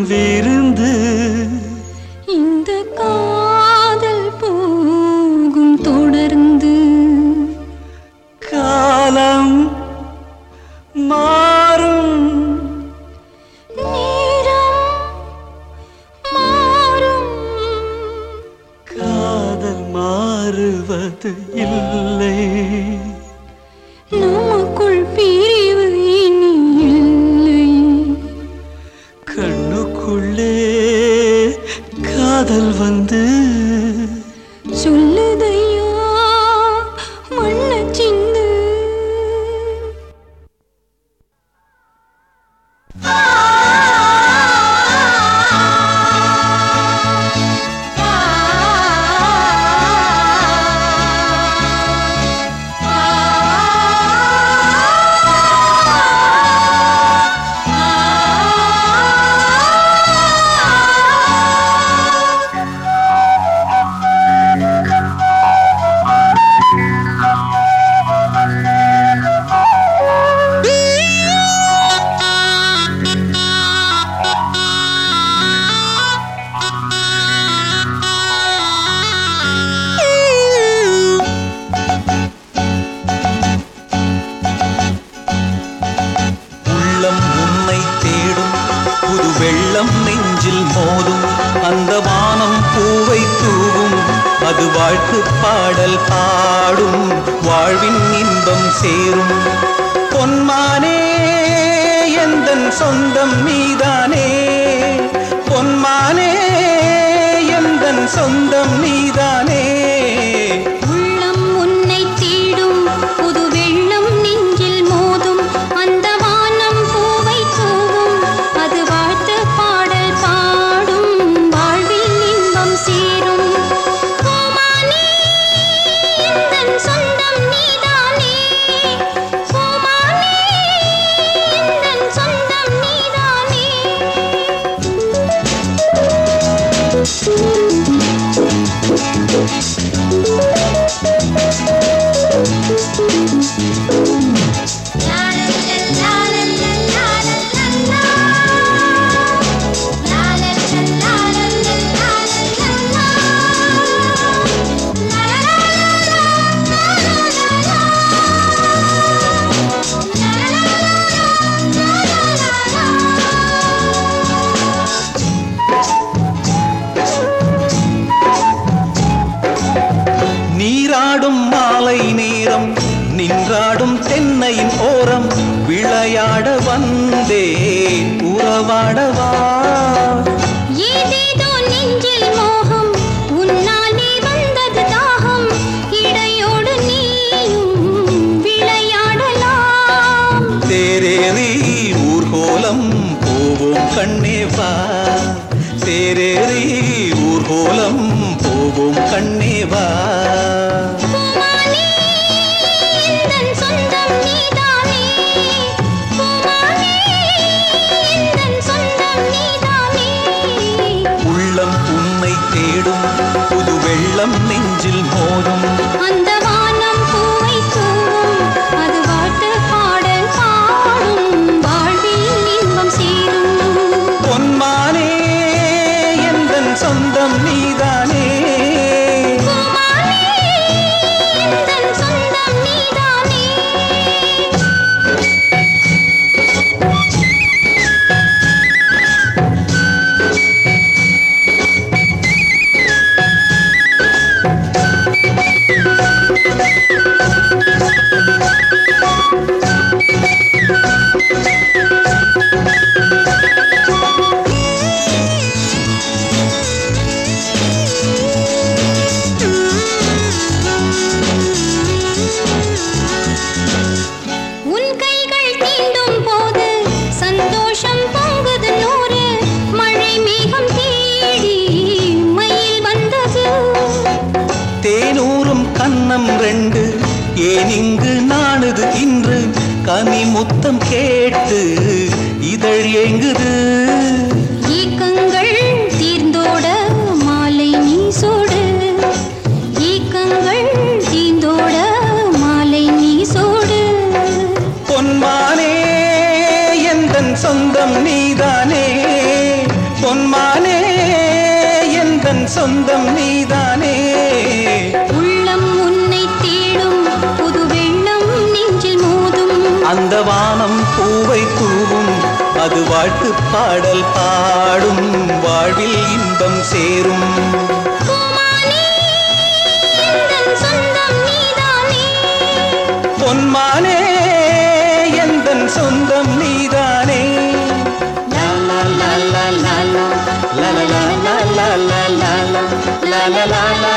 விருந்து இந்த காதல் போகும் தொடர்ந்து காலம் மாறும் நேரம் மாறும் காதல் மாறுவது இல்லை நமக்குள் பிரிவு இனி இல்லை கண்ணுக்குள்ளே காதல் வந்து சொல்லுதையா மண்ணச் சிந்து உள்ளம் உன்னை தேடும் புது வெள்ளம் நெஞ்சில் மோதும் அந்த வானம் பூவை தூவும் அது வாழ்த்து பாடல் பாடும் வாழ்வின் இன்பம் சேரும் பொன்மானே எந்தன் சொந்தம் நீதானே பொன்மானே எந்தன் சொந்தம் நீதானே உள்ளம் உன்னை தேடும் புது வெள்ளம் நெஞ்சில் மோதும் அந்த வானம் பூவை தூவும் அது வாழ்த்து பாடல் பாடும் வாழ்வில் இன்பம் சேரும் பூமானே எந்தன் சொந்தம் நீதானே பூமானே எந்தன் சொந்தம் நீதானே நீராடும் மாலை நேரம் நின்றாடும் தென்னையின் ஓரம் விளையாட வந்தே உறவாடவா ஏதேதோ நெஞ்சில் மோகம் உன்னாலே வந்தது தாகம் இடையோடு நீயும் விளையாடலாம் தேரேறி ஊர்கோலம் போவோம் கண்ணேவா தேரேறி ஊர்கோலம் போவோம் கண்ணேவா பூமானே எந்தன் சொந்தம் நீதானே பூமானே எந்தன் சொந்தம் நீதானே உள்ளம் உன்னை தேடும் புது வெள்ளம் நெஞ்சில் மோதும் அந்த வானம் பூவை தூவும் அது வாழ்த்து பாடல் பாடும் வாழ்வில் இன்பம் சேரும் பொன்மானே எந்தன் சொந்தம் நீதானே பூமானே எந்தன் சொந்தம் நீதானே உன் கைகள் தீண்டும் போது சந்தோஷம் பொங்குது நூறு மழை மேகம் தேடி மயில் வந்தது தேனூரும் கன்னம் ரெண்டு ஏன் இங்கு நாணுது இன்று கனி முத்தம் கேட்டு இதழ் ஏங்குது ஏக்கங்கள் தீர்ந்தோட மாலை நீ சூடு ஏக்கங்கள் தீர்ந்தோட மாலை நீ சூடு பொன்மானே எந்தன் சொந்தம் நீதானே அந்த வானம் பூவை தூவும் அது வாழ்த்து பாடல் பாடும் வாழ்வில் இன்பம் சேரும் பூமானே எந்தன் சொந்தம் நீதானே பொன்மானே எந்தன் சொந்தம் நீதானே லா லா லா லா லா லா லா லா லா லா லா லா லா லா லா லா